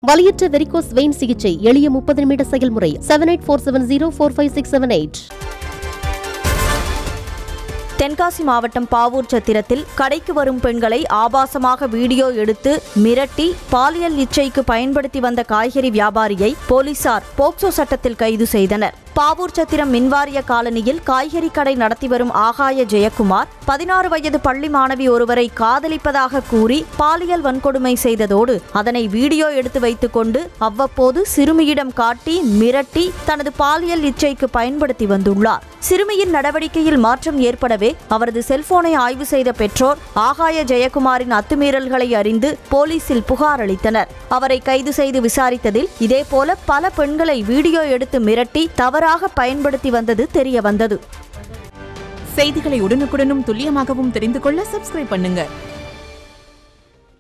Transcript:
வலியற்ற varicose vein சிகிச்சை எளிய முப்பது நிமிட செயல்முறை seven eight four seven zero four five six seven eight Tenkasi மாவட்டம் பாவூர் சத்திரத்தில் கடைக்கு வரும் பெண்களை ஆபாசமாக வீடியோ எடுத்து மிரட்டி பாலியல் இச்சைக்கு பயன்படுத்தி வந்த காய்கறி வியாபாரியை போலீசார் போக்சோ சட்டத்தில் கைது செய்தனர் பாவூர் சத்திரம் மின்வாரிய காலனியில் காய்கறி கடை நடத்தி வரும் ஆகாய ஜெயக்குமார் பதினாறு வயது பள்ளி மாணவி ஒருவரை காதலிப்பதாக கூறி பாலியல் வன்கொடுமை செய்ததோடு அதனை வீடியோ எடுத்து வைத்துக்கொண்டு அவ்வப்போது சிறுமியிடம் காட்டி மிரட்டி தனது பாலியல் இச்சைக்கு பயன்படுத்தி வந்துள்ளார் சிறுமியின் நடவடிக்கையில் மாற்றம் ஏற்படவே அவரது செல்போனை ஆய்வு செய்த பெற்றோர் ஆகாய ஜெயக்குமாரின் அத்துமீறல்களை அறிந்து போலீசில் புகார் அளித்தனர் அவரை கைது செய்து விசாரித்ததில் இதேபோல பல பெண்களை வீடியோ எடுத்து மிரட்டி தவறாக பயன்படுத்தி வந்தது தெரிய வந்தது செய்திகளை உடனுக்குடனும் துல்லியமாகவும் தெரிந்து கொள்ள சப்ஸ்கிரைப் பண்ணுங்க